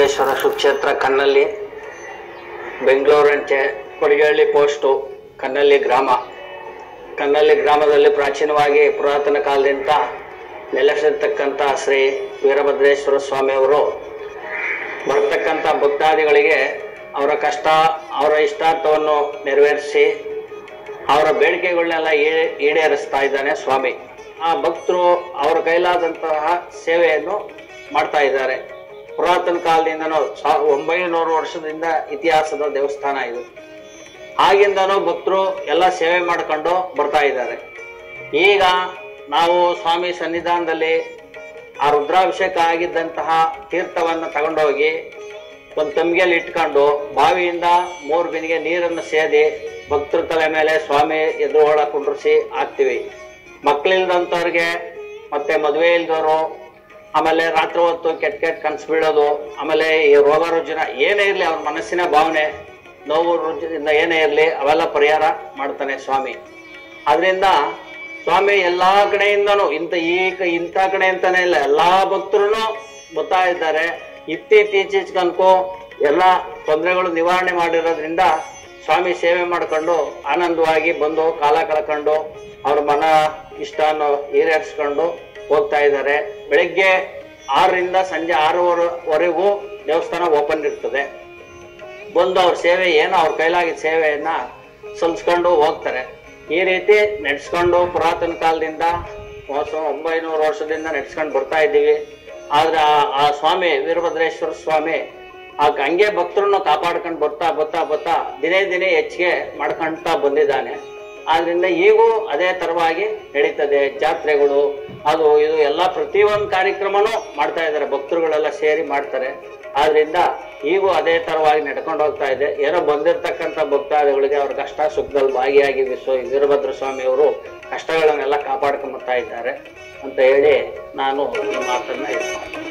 ವೀರಭದ್ರೇಶ್ವರ ಸುಕ್ಷೇತ್ರ ಕಣ್ಣಲ್ಲಿ ಬೆಂಗಳೂರಂಚೆ ಕೊಡಿಗಳ್ಳಿ ಪೋಸ್ಟು ಕಣ್ಣಲ್ಲಿ ಗ್ರಾಮ ಕಣ್ಣಲ್ಲಿ ಗ್ರಾಮದಲ್ಲಿ ಪ್ರಾಚೀನವಾಗಿ ಪುರಾತನ ಕಾಲದಿಂದ ನೆಲೆಸಿರ್ತಕ್ಕಂಥ ಶ್ರೀ ವೀರಭದ್ರೇಶ್ವರ ಸ್ವಾಮಿಯವರು ಬರ್ತಕ್ಕಂಥ ಭಕ್ತಾದಿಗಳಿಗೆ ಅವರ ಕಷ್ಟ ಅವರ ಇಷ್ಟಾರ್ಥವನ್ನು ನೆರವೇರಿಸಿ ಅವರ ಬೇಡಿಕೆಗಳನ್ನೆಲ್ಲ ಈಡೇ- ಈಡೇರಿಸ್ತಾ ಇದ್ದಾನೆ ಸ್ವಾಮಿ ಆ ಭಕ್ತರು ಅವರ ಕೈಲಾದಂತಹ ಸೇವೆಯನ್ನು ಮಾಡ್ತಾ ಇದ್ದಾರೆ ಪುರಾತನ ಕಾಲದಿಂದನೂ ಸಾ- ಒಂಬೈನೂರು ವರ್ಷದಿಂದ ಇತಿಹಾಸದ ದೇವಸ್ಥಾನ ಇದು ಆಗಿಂದನೂ ಭಕ್ತರು ಎಲ್ಲ ಸೇವೆ ಮಾಡ್ಕೊಂಡು ಬರ್ತಾ ಇದ್ದಾರೆ ಈಗ ನಾವು ಸ್ವಾಮಿ ಸನ್ನಿಧಾನದಲ್ಲಿ ಆ ರುದ್ರಾಭಿಷೇಕ ಆಗಿದ್ದಂತಹ ತೀರ್ಥವನ್ನು ತಗೊಂಡೋಗಿ ಒಂದು ತಮ್ಗೆಯಲ್ಲಿ ಇಟ್ಕೊಂಡು ಬಾವಿಯಿಂದ ಮೂರು ಬಿನಿಗೆ ನೀರನ್ನು ಸೇದಿ ಭಕ್ತರ ತಲೆ ಮೇಲೆ ಸ್ವಾಮಿ ಎದುರುಗಳ ಕುಂಡ್ರಿಸಿ ಹಾಕ್ತಿವಿ ಮಕ್ಕಳಿಲ್ದಂಥವ್ರಿಗೆ ಮತ್ತೆ ಮದುವೆ ಇಲ್ದವರು ಆಮೇಲೆ ರಾತ್ರಿ ಹೊತ್ತು ಕೆಟ್ಟ ಕೆಟ್ಟ ಕನ್ಸು ಬೀಳೋದು ಆಮೇಲೆ ಈ ರೋಗ ರುಜಿನ ಏನೇ ಇರಲಿ ಅವ್ರ ಮನಸ್ಸಿನ ಭಾವನೆ ನೋವು ರುಜಿನದಿಂದ ಏನೇ ಇರಲಿ ಅವೆಲ್ಲ ಪರಿಹಾರ ಮಾಡ್ತಾನೆ ಸ್ವಾಮಿ ಆದ್ರಿಂದ ಸ್ವಾಮಿ ಎಲ್ಲಾ ಕಡೆಯಿಂದನೂ ಇಂಥ ಈ ಕ- ಇಂಥ ಕಡೆ ಅಂತಾನೆ ಇಲ್ಲ ಎಲ್ಲಾ ಭಕ್ತರು ಬರ್ತಾ ಇದ್ದಾರೆ ಇತ್ತೀಚೆಗನ್ಕೋ ಎಲ್ಲ ತೊಂದರೆಗಳು ನಿವಾರಣೆ ಮಾಡಿರೋದ್ರಿಂದ ಸ್ವಾಮಿ ಸೇವೆ ಮಾಡ್ಕೊಂಡು ಆನಂದವಾಗಿ ಬಂದು ಕಾಲ ಕಳ್ಕೊಂಡು ಅವ್ರ ಮನ ಇಷ್ಟವನ್ನು ಈಡೇರಿಸ್ಕೊಂಡು ಹೋಗ್ತಾ ಇದ್ದಾರೆ ಬೆಳಿಗ್ಗೆ ಆರರಿಂದ ಸಂಜೆ ಆರೂವರೆವರೆಗೂ ದೇವಸ್ಥಾನ ಓಪನ್ ಇರ್ತದೆ ಬಂದು ಅವ್ರ ಸೇವೆ ಏನೋ ಅವ್ರ ಕೈಲಾಗಿದ್ದ ಸೇವೆಯನ್ನ ಸಲ್ಲಿಸ್ಕೊಂಡು ಹೋಗ್ತಾರೆ ಈ ರೀತಿ ನಡೆಸ್ಕೊಂಡು ಪುರಾತನ ಕಾಲದಿಂದ ವರ್ಷ ಒಂಬೈನೂರು ವರ್ಷದಿಂದ ನಡೆಸ್ಕೊಂಡು ಬರ್ತಾ ಇದ್ದೀವಿ ಆದ್ರೆ ಆ ಆ ಸ್ವಾಮಿ ವೀರಭದ್ರೇಶ್ವರ ಸ್ವಾಮಿ ಆ ಹಂಗೆ ಭಕ್ತರನ್ನು ಕಾಪಾಡ್ಕೊಂಡು ಬರ್ತಾ ಬರ್ತಾ ಬರ್ತಾ ದಿನೇ ದಿನೇ ಹೆಚ್ಚಿಗೆ ಮಾಡ್ಕೊಂತ ಬಂದಿದ್ದಾನೆ ಆದ್ರಿಂದ ಈಗೂ ಅದೇ ತರವಾಗಿ ನಡೀತದೆ ಜಾತ್ರೆಗಳು ಅದು ಇದು ಎಲ್ಲ ಪ್ರತಿಯೊಂದು ಕಾರ್ಯಕ್ರಮನೂ ಮಾಡ್ತಾ ಇದ್ದಾರೆ ಭಕ್ತರುಗಳೆಲ್ಲ ಸೇರಿ ಮಾಡ್ತಾರೆ ಆದ್ರಿಂದ ಈಗೂ ಅದೇ ತರವಾಗಿ ನಡ್ಕೊಂಡು ಹೋಗ್ತಾ ಇದೆ ಏನೋ ಬಂದಿರತಕ್ಕಂಥ ಭಕ್ತಾದಿಗಳಿಗೆ ಅವ್ರ ಕಷ್ಟ ಸುಖದಲ್ಲಿ ಭಾಗಿಯಾಗಿ ವಿಶ್ವ ವೀರಭದ್ರ ಸ್ವಾಮಿ ಅವರು ಕಷ್ಟಗಳನ್ನೆಲ್ಲ ಕಾಪಾಡ್ಕೊಂಬರ್ತಾ ಇದ್ದಾರೆ ಅಂತ ಹೇಳಿ ನಾನು ಈ ಮಾತನ್ನ ಇದು ಮಾಡ್ತೀನಿ.